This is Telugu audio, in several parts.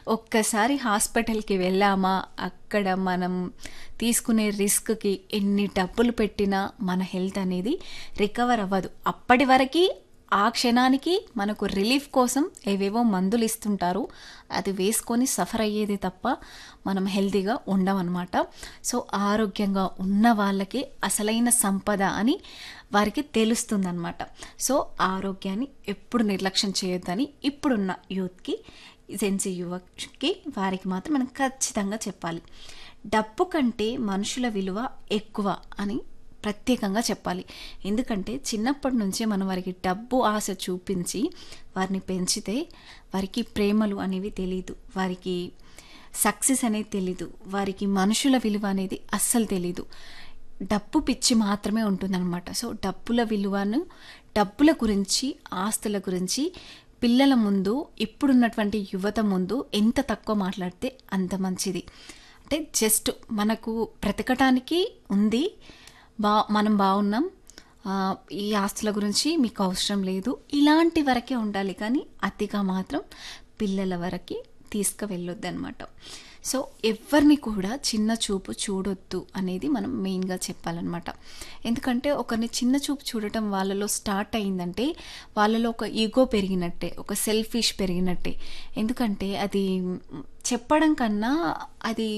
ఒక్కసారి హాస్పిటల్కి వెళ్ళామా అక్కడ మనం తీసుకునే రిస్క్కి ఎన్ని డబ్బులు పెట్టినా మన హెల్త్ అనేది రికవర్ అవ్వదు అప్పటి వరకు ఆ క్షణానికి మనకు రిలీఫ్ కోసం ఏవేవో మందులు ఇస్తుంటారు అది వేసుకొని సఫర్ అయ్యేది తప్ప మనం హెల్తీగా ఉండమన్నమాట సో ఆరోగ్యంగా ఉన్న వాళ్ళకి అసలైన సంపద అని వారికి తెలుస్తుందన్నమాట సో ఆరోగ్యాన్ని ఎప్పుడు నిర్లక్ష్యం చేయొద్దని ఇప్పుడున్న యూత్కి జెన్సీ యువకి వారికి మాత్రం మనం ఖచ్చితంగా చెప్పాలి డబ్బు కంటే మనుషుల విలువ ఎక్కువ అని ప్రత్యేకంగా చెప్పాలి ఎందుకంటే చిన్నప్పటి నుంచే మనం వారికి డబ్బు ఆశ చూపించి వారిని పెంచితే వారికి ప్రేమలు అనేవి తెలీదు వారికి సక్సెస్ అనేది తెలీదు వారికి మనుషుల విలువ అనేది అస్సలు తెలీదు డబ్బు పిచ్చి మాత్రమే ఉంటుందన్నమాట సో డబ్బుల విలువను డబ్బుల గురించి ఆస్తుల గురించి పిల్లల ముందు ఇప్పుడున్నటువంటి యువత ముందు ఎంత తక్కువ మాట్లాడితే అంత మంచిది అంటే జస్ట్ మనకు బ్రతకటానికి ఉంది బా మనం బాగున్నాం ఆ, ఈ ఆస్తుల గురించి మీకు అవసరం లేదు ఇలాంటి వరకే ఉండాలి కానీ అతిగా మాత్రం పిల్లల వరకు తీసుకువెళ్ళొద్దు అనమాట సో ఎవరిని కూడా చిన్న చూపు చూడొద్దు అనేది మనం మెయిన్గా చెప్పాలన్నమాట ఎందుకంటే ఒకరిని చిన్న చూపు చూడటం వాళ్ళలో స్టార్ట్ అయిందంటే వాళ్ళలో ఒక ఈగో పెరిగినట్టే ఒక సెల్ఫిష్ పెరిగినట్టే ఎందుకంటే అది చెప్పడం కన్నా అది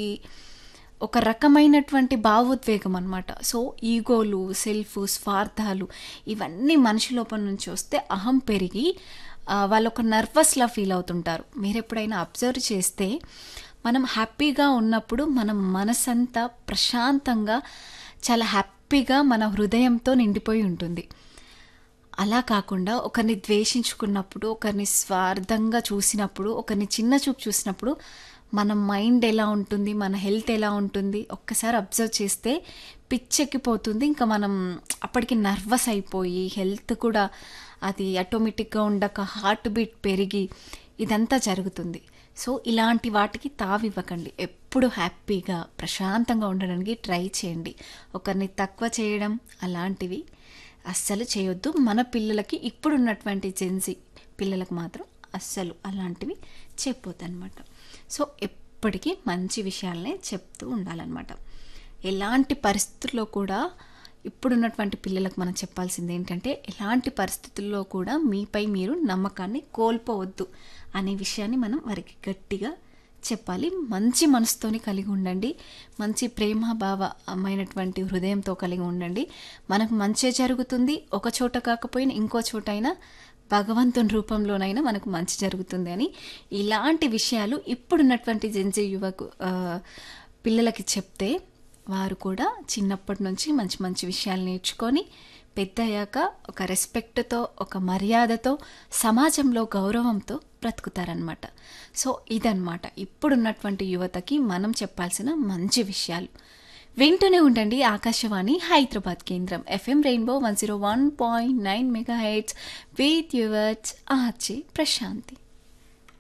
ఒక రకమైనటువంటి భావోద్వేగం అనమాట సో ఈగోలు సెల్ఫ్ స్వార్థాలు ఇవన్నీ మనిషి లోపల నుంచి వస్తే అహం పెరిగి ఆ, వాళ్ళు ఒక నర్వస్లా ఫీల్ అవుతుంటారు మీరు ఎప్పుడైనా అబ్జర్వ్ చేస్తే మనం హ్యాపీగా ఉన్నప్పుడు మనం మనసంతా ప్రశాంతంగా చాలా హ్యాపీగా మన హృదయంతో నిండిపోయి ఉంటుంది అలా కాకుండా ఒకరిని ద్వేషించుకున్నప్పుడు ఒకరిని స్వార్థంగా చూసినప్పుడు ఒకరిని చిన్న చూపు చూసినప్పుడు మన మైండ్ ఎలా ఉంటుంది మన హెల్త్ ఎలా ఉంటుంది ఒక్కసారి అబ్జర్వ్ చేస్తే పిచ్చెక్కిపోతుంది ఇంకా మనం అప్పటికి నర్వస్ అయిపోయి హెల్త్ కూడా అది ఆటోమేటిక్గా ఉండక హార్ట్ బీట్ పెరిగి ఇదంతా జరుగుతుంది సో ఇలాంటి వాటికి తావివ్వకండి ఎప్పుడు హ్యాపీగా ప్రశాంతంగా ఉండడానికి ట్రై చేయండి ఒకరిని తక్కువ చేయడం అలాంటివి అస్సలు చేయొద్దు మన పిల్లలకి ఇప్పుడున్నటువంటి జెన్సీ పిల్లలకు మాత్రం అస్సలు అలాంటివి చెప్పొద్దు అనమాట సో ఎప్పటికీ మంచి విషయాలనే చెప్తూ ఉండాలన్నమాట ఎలాంటి పరిస్థితుల్లో కూడా ఇప్పుడున్నటువంటి పిల్లలకు మనం చెప్పాల్సింది ఏంటంటే ఎలాంటి పరిస్థితుల్లో కూడా మీపై మీరు నమ్మకాన్ని కోల్పోవద్దు అనే విషయాన్ని మనం వారికి గట్టిగా చెప్పాలి మంచి మనసుతోని కలిగి ఉండండి మంచి ప్రేమ భావమైనటువంటి హృదయంతో కలిగి ఉండండి మనకు మంచి జరుగుతుంది ఒక చోట కాకపోయినా ఇంకో చోట అయినా భగవంతుని రూపంలోనైనా మనకు మంచి జరుగుతుంది అని ఇలాంటి విషయాలు ఇప్పుడున్నటువంటి జెన్జీ యువకు ఆ, పిల్లలకి చెప్తే వారు కూడా చిన్నప్పటి నుంచి మంచి మంచి విషయాలు నేర్చుకొని పెద్ద అయ్యాక ఒక రెస్పెక్ట్తో ఒక మర్యాదతో సమాజంలో గౌరవంతో బ్రతుకుతారనమాట సో ఇదన్నమాట ఇప్పుడున్నటువంటి యువతకి మనం చెప్పాల్సిన మంచి విషయాలు వింటూనే ఉండండి ఆకాశవాణి హైదరాబాద్ కేంద్రం FM rainbow one zero one point nine megahertz with yours RJ Prashanti